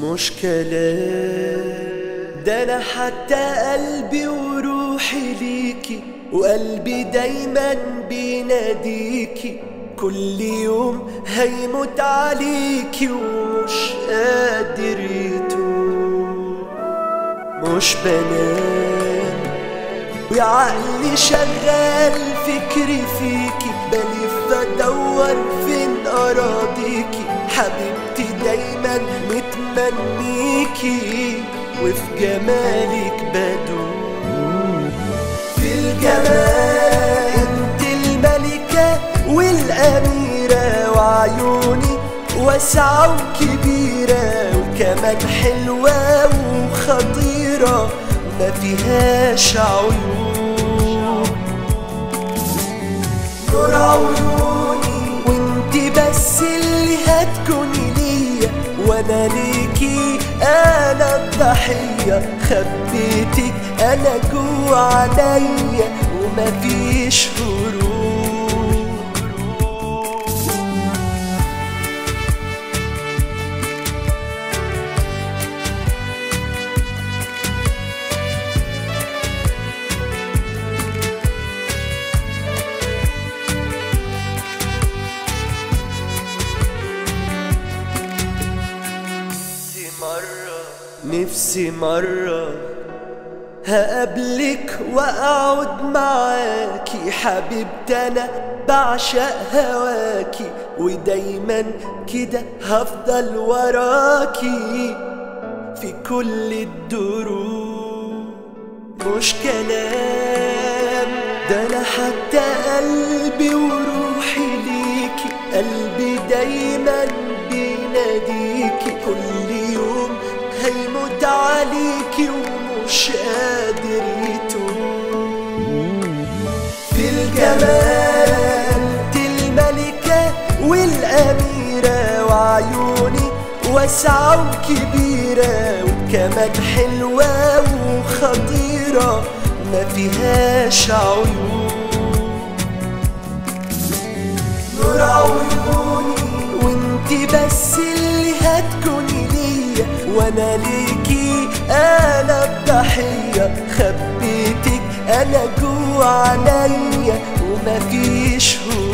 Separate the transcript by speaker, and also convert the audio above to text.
Speaker 1: مش كلام ده انا حتى قلبي وروحي ليكي وقلبي دايما بيناديكي كل يوم هيموت عليكي ومش قادر يتوب مش بنام وعقلي شغال فكري فيكي بلف ادور فين اراضيكي حبيبتي دايما متمنيكي وفي جمالك بدوب في الجمال انت الملكة والأميرة وعيوني واسعة وكبيرة وكمان حلوة وخطيرة ما فيهاش عيوب نور عيوني وانتي بس اللي هتكوني ليا وانا ليكي انا الضحية خبيتك انا جوا عليا ومفيش هروب نفسي مرة نفسي مرة هقابلك واقعد معاكي حبيبتي انا بعشق هواكي ودايما كده هفضل وراكي في كل الدروب مش كلام ده انا حتى قلبي وروحي ليكي قلبي دايما بيناديكي كل يوم هيموت عليكي ومش قادر يتوب في الجمال انت الملكة والأميرة وعيوني واسعة وكبيرة وكمان حلوة وخطيرة ما فيهاش عيوب نور عيوني وانتي بس اللي هتكوني ليا وانا ليكي انا الضحية خبيتك انا جوا عليا ومفيش هو